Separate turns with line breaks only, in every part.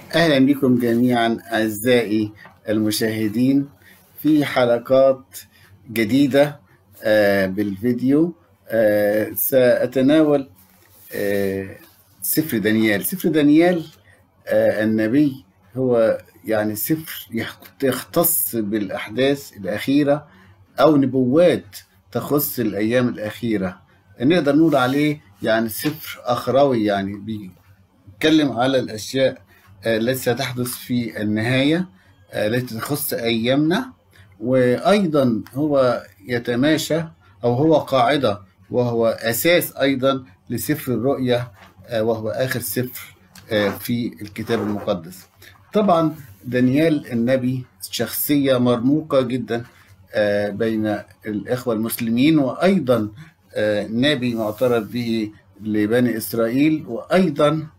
أهلا بكم جميعا أعزائي المشاهدين في حلقات جديدة آه، بالفيديو آه، سأتناول آه، سفر دانيال سفر دانيال آه، النبي هو يعني سفر يخ- يختص بالأحداث الأخيرة أو نبوات تخص الأيام الأخيرة نقدر نقول عليه يعني سفر أخروي يعني بيتكلم على الأشياء آه، التي ستحدث في النهاية آه، التي تخص أيامنا وأيضا هو يتماشى أو هو قاعدة وهو أساس أيضا لسفر الرؤيا آه، وهو آخر سفر آه، في الكتاب المقدس طبعا دانيال النبي شخصية مرموقة جدا آه، بين الإخوة المسلمين وأيضا آه، نبي معترف به لبني إسرائيل وأيضا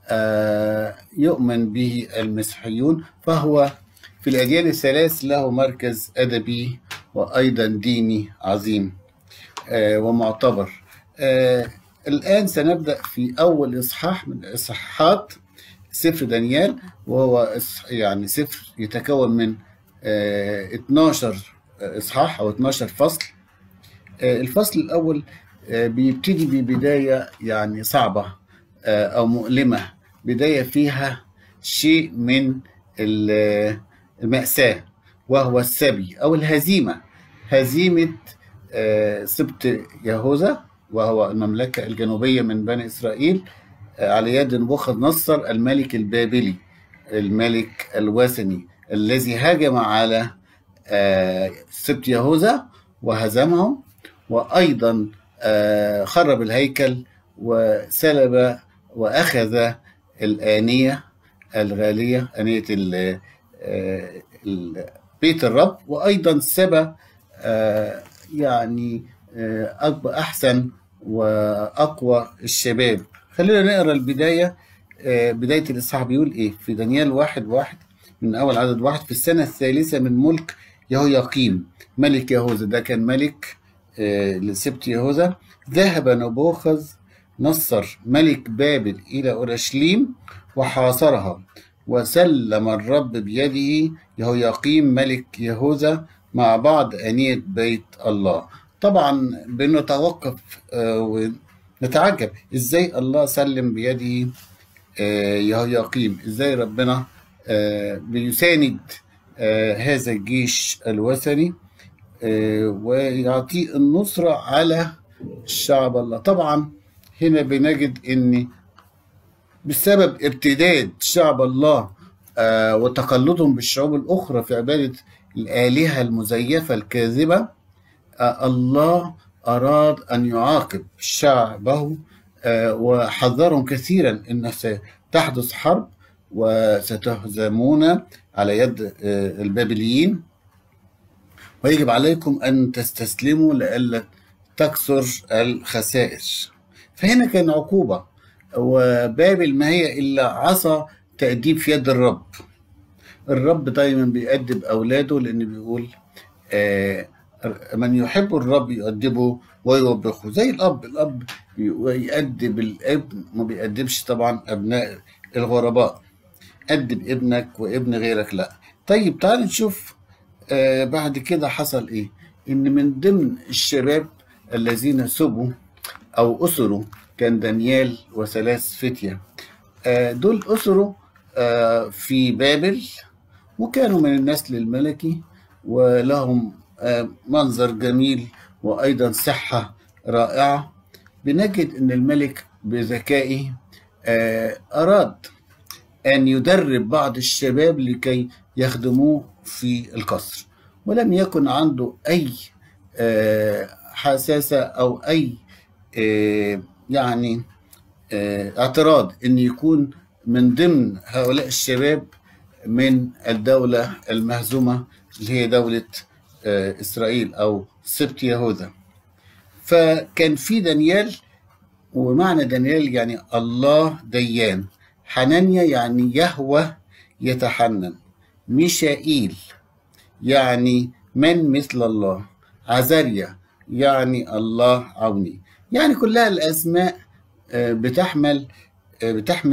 آه، يؤمن به المسيحيون فهو في الأديان الثلاث له مركز أدبي وأيضا ديني عظيم آه، ومعتبر آه، الآن سنبدأ في أول إصحاح من إصحاحات سفر دانيال وهو إص- يعني سفر يتكون من آه، 12 إصحاح أو 12 فصل آه، الفصل الأول آه، بيبتدي ببداية يعني صعبة آه، أو مؤلمة بداية فيها شيء من ال- المأساة وهو السبي أو الهزيمة هزيمة آه، سبط يهوذا وهو المملكة الجنوبية من بني إسرائيل آه، على يد نبوخذ نصر الملك البابلي الملك الوثني الذي هاجم على آه، سبط يهوذا وهزمهم وأيضا آه، خرب الهيكل وسلب وأخذ الآنية الغالية آنية ال- آه، ال- بيت الرب وأيضا سبى آه، يعني آه، أكبر أحسن وأقوى الشباب خلينا نقرأ البداية آه، بداية الإصحاح بيقول إيه في دانيال واحد واحد من أول عدد واحد في السنة الثالثة من ملك يهوياقيم ملك يهوذا ده كان ملك آه، لسبط يهوذا ذهب نبوخذ نصر ملك بابل إلى أورشليم وحاصرها وسلم الرب بيده يهوياقيم ملك يهوذا مع بعض أنية بيت الله طبعا بنتوقف آه، ونتعجب ازاي الله سلم بيده آه، يهوياقيم ازاي ربنا آه، بيساند آه، هذا الجيش الوثني آه، ويعطيه النصرة على الشعب الله طبعا هنا بنجد ان بسبب ارتداد شعب الله آه، وتقلدهم بالشعوب الأخرى في عبادة الآلهة المزيفة الكاذبة آه، الله أراد أن يعاقب شعبه آه، وحذرهم كثيرا أن ستحدث حرب وستهزمون على يد آه، البابليين ويجب عليكم أن تستسلموا لئلا تكثر الخسائر فهنا كان عقوبة وبابل ما هي إلا عصا تأديب في يد الرب الرب دايما بيأدب أولاده لأن بيقول آه، من يحب الرب يؤدبه ويوبخه زي الأب الأب يؤدب الابن ما بيأدبش طبعا أبناء الغرباء أدب ابنك وابن غيرك لا طيب تعال نشوف آه بعد كده حصل ايه ان من ضمن الشباب الذين سبوا او اسروا كان دانيال وثلاث فتية آه دول اسروا آه في بابل وكانوا من النسل الملكي ولهم آه منظر جميل وايضا صحة رائعة بنجد ان الملك بذكائه آه اراد أن يدرب بعض الشباب لكي يخدموه في القصر ولم يكن عنده أي آه، حساسة أو أي آه، يعني آه، اعتراض أن يكون من ضمن هؤلاء الشباب من الدولة المهزومة اللي هي دولة آه، إسرائيل أو سبط يهوذا فكان في دانيال ومعنى دانيال يعني الله ديان حنانيا يعني يهوى يتحنن ميشائيل يعني من مثل الله عزاريا يعني الله عوني يعني كلها الأسماء آه، بتحمل آه، بتحمل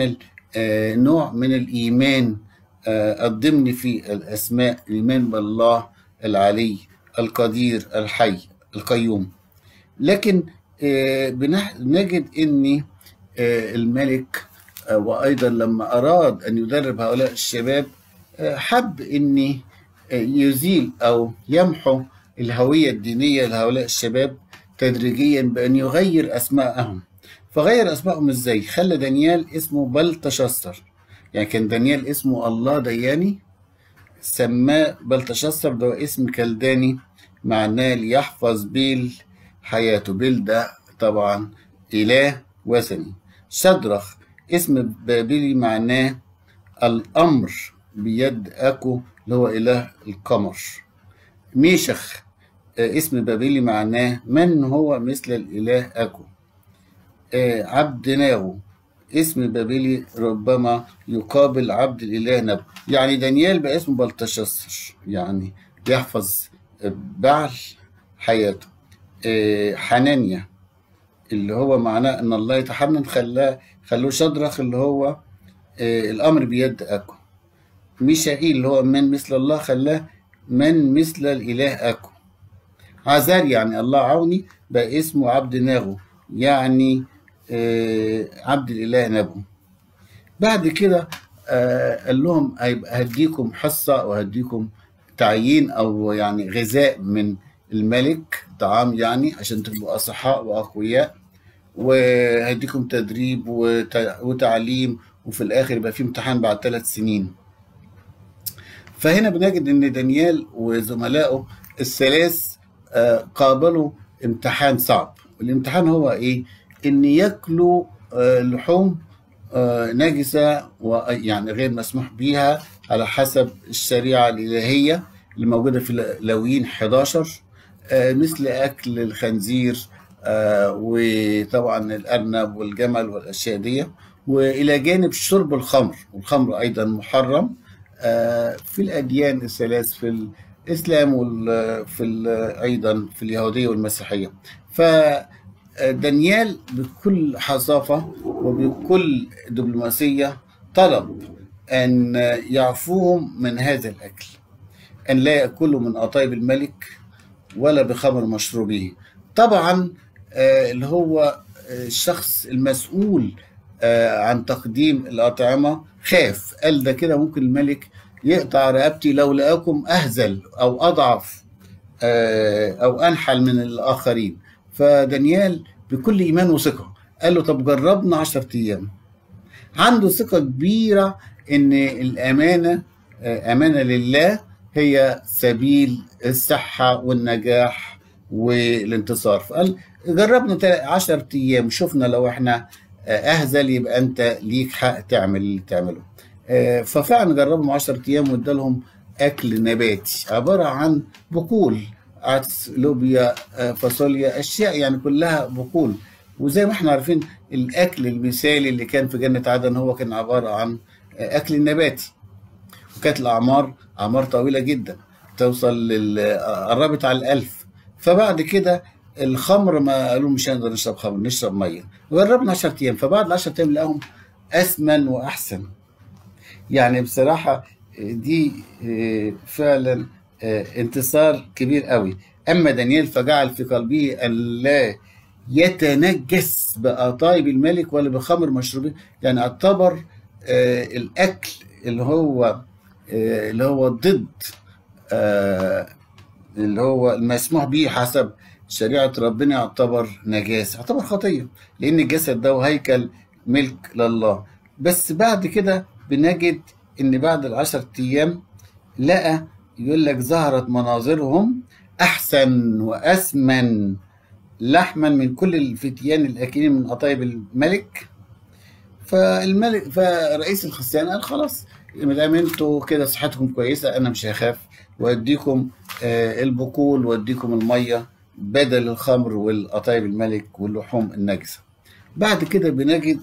آه، نوع من الإيمان آه، الضمني في الأسماء الإيمان بالله العلي القدير الحي القيوم لكن آه، بنح- بنجد ان آه، الملك آه، وايضا لما اراد ان يدرب هؤلاء الشباب آه، حب ان آه، يزيل او يمحو الهويه الدينيه لهؤلاء الشباب تدريجيا بان يغير اسماءهم فغير اسمائهم ازاي خلى دانيال اسمه بلتشسر يعني كان دانيال اسمه الله دياني سماه بلتشسر ده اسم كلداني معناه ليحفظ بيل حياته بيل ده طبعا إله وثني شدرخ اسم بابلي معناه الأمر بيد أكو اللي هو إله القمر ميشخ آه، اسم بابلي معناه من هو مثل الإله أكو آه، عبد ناغو اسم بابلي ربما يقابل عبد الإله نبو يعني دانيال بقى اسمه بلتشسر يعني يحفظ بعل حياته آه، حنانيا اللي هو معناه ان الله يتحنن خلاه خلوه شدرخ اللي هو آه، الامر بيد اكو ميشائيل اللي هو من مثل الله خلاه من مثل الاله اكو عزار يعني الله عوني بقى اسمه عبد ناغو يعني آه، عبد الاله نبو بعد كده آه، قال لهم هيبقى هديكم حصة وهديكم تعيين أو يعني غذاء من الملك طعام يعني عشان تبقوا أصحاء وأقوياء وهديكم تدريب وت- وتعليم وفي الآخر يبقى في امتحان بعد ثلاث سنين فهنا بنجد ان دانيال وزملائه الثلاث آه، قابلوا امتحان صعب الامتحان هو ايه ان ياكلوا آه، لحوم آه، نجسة ويعني غير مسموح بيها على حسب الشريعة الإلهية اللي موجودة في لاويين 11 آه، مثل أكل الخنزير آه، وطبعا الأرنب والجمل والأشياء دي وإلى جانب شرب الخمر والخمر أيضا محرم آه، في الأديان الثلاث في الإسلام وفي أيضا في اليهودية والمسيحية فدانيال بكل حصافة وبكل دبلوماسية طلب أن يعفوهم من هذا الأكل أن لا يأكلوا من قطايب الملك ولا بخمر مشروبه طبعا آه، اللي هو آه، الشخص المسؤول آه، عن تقديم الأطعمة خاف قال ده كده ممكن الملك يقطع رقبتي لو لقاكم أهزل أو أضعف آه، أو أنحل من الآخرين فدانيال بكل إيمان وثقة قال له طب جربنا عشرة أيام عنده ثقة كبيرة إن الأمانة آه، أمانة لله هي سبيل الصحة والنجاح والانتصار فقال جربنا تا- عشرة أيام شفنا لو إحنا آه، أهزل يبقى أنت ليك حق تعمل اللي تعمله آه، ففعلا جربهم عشرة أيام وادالهم أكل نباتي عبارة عن بقول عدس لوبيا آه، فاصوليا أشياء يعني كلها بقول وزي ما احنا عارفين الأكل المثالي اللي كان في جنة عدن هو كان عبارة عن آه، أكل نباتي وكانت الأعمار أعمار طويلة جدا توصل لل قربت على الألف فبعد كده الخمر ما قالوا مش هنقدر نشرب خمر نشرب مية جربنا 10 أيام فبعد ال 10 أيام لقاهم أسمن وأحسن يعني بصراحة دي آه، فعلا آه، انتصار كبير قوي أما دانيال فجعل في قلبه أن لا يتنجس بقطايب الملك ولا بخمر مشروبه يعني اعتبر آه، الأكل اللي هو آه، اللي هو ضد آه، اللي هو المسموح به حسب شريعة ربنا يعتبر نجاسة يعتبر خطية لأن الجسد ده هيكل ملك لله بس بعد كده بنجد إن بعد العشر أيام لقى يقول لك ظهرت مناظرهم أحسن وأسمن لحما من كل الفتيان الآكلين من قطايب الملك فالملك فرئيس الخزانة قال خلاص ما دام انتوا كده صحتكم كويسه انا مش هخاف واديكم آه، البقول واديكم الميه بدل الخمر والقطايب الملك واللحوم النجسه. بعد كده بنجد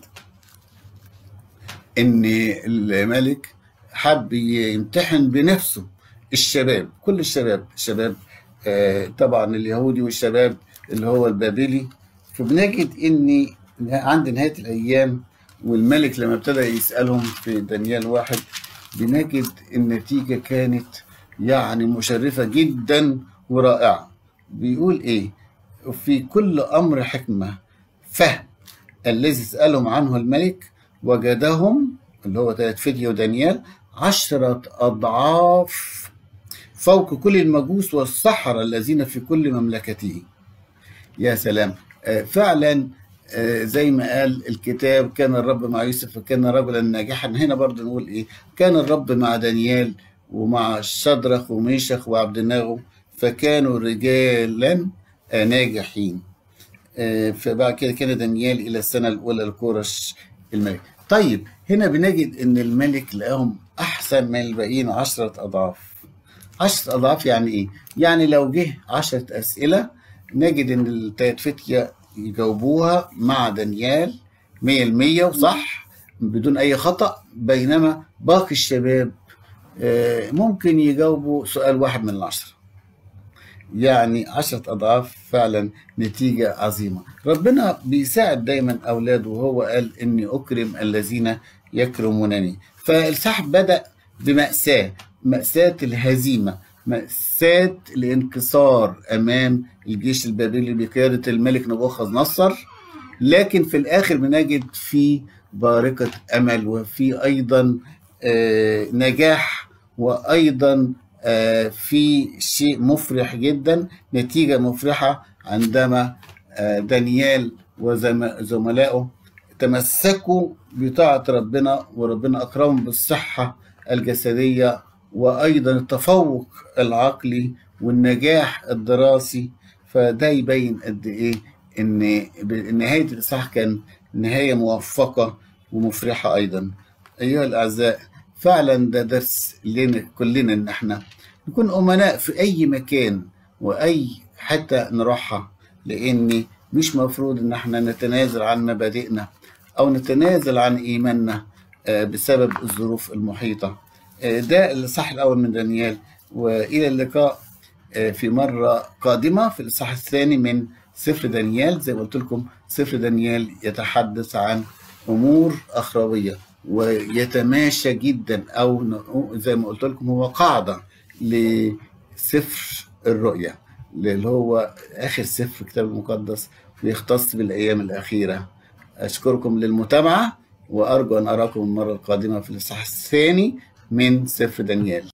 ان الملك حب يمتحن بنفسه الشباب كل الشباب الشباب آه، طبعا اليهودي والشباب اللي هو البابلي فبنجد ان عند نهايه الايام والملك لما ابتدى يسألهم في دانيال واحد بنجد النتيجة كانت يعني مشرفة جدا ورائعة بيقول ايه في كل أمر حكمة فهم الذي سألهم عنه الملك وجدهم اللي هو تلات فدية ودانيال عشرة أضعاف فوق كل المجوس والسحرة الذين في كل مملكته يا سلام آه، فعلا آه، زي ما قال الكتاب كان الرب مع يوسف وكان رجلا ناجحا هنا برضه نقول ايه كان الرب مع دانيال ومع شدرخ وميشخ وعبد الناغو فكانوا رجالا آه، ناجحين آه، فبعد كده كان دانيال الى السنه الاولى لكورش الملك طيب هنا بنجد ان الملك لقاهم احسن من الباقيين عشرة اضعاف عشرة اضعاف يعني ايه يعني لو جه عشرة اسئله نجد ان التلات فتية يجاوبوها مع دانيال مية المية وصح بدون اي خطأ بينما باقي الشباب آه، ممكن يجاوبوا سؤال واحد من العشرة يعني عشرة أضعاف فعلا نتيجة عظيمة ربنا بيساعد دايما أولاده وهو قال إني أكرم الذين يكرمونني فالسحب بدأ بمأساة مأساة الهزيمة مأساة الانكسار أمام الجيش البابلي بقيادة الملك نبوخذ نصر لكن في الآخر بنجد في بارقة أمل وفي أيضا آه، نجاح وأيضا آه، في شيء مفرح جدا نتيجة مفرحة عندما آه، دانيال وزملائه تمسكوا بطاعة ربنا وربنا أكرمهم بالصحة الجسدية وأيضا التفوق العقلي والنجاح الدراسي فده يبين قد إيه إن نهاية الإصحاح كان نهاية موفقة ومفرحة أيضا أيها الأعزاء فعلا ده درس لنا كلنا إن إحنا نكون أمناء في أي مكان وأي حتة نروحها لأن مش مفروض إن إحنا نتنازل عن مبادئنا أو نتنازل عن إيماننا آه، بسبب الظروف المحيطة آه، ده الإصحاح الأول من دانيال وإلى اللقاء آه، في مرة قادمة في الإصحاح الثاني من سفر دانيال زي ما قلت لكم سفر دانيال يتحدث عن أمور أخروية ويتماشى جدا أو نقول- زي ما قلت لكم هو قاعدة لسفر الرؤيا اللي هو آخر سفر في الكتاب المقدس ويختص بالأيام الأخيرة أشكركم للمتابعة وأرجو أن أراكم المرة القادمة في الإصحاح الثاني من سفر دانيال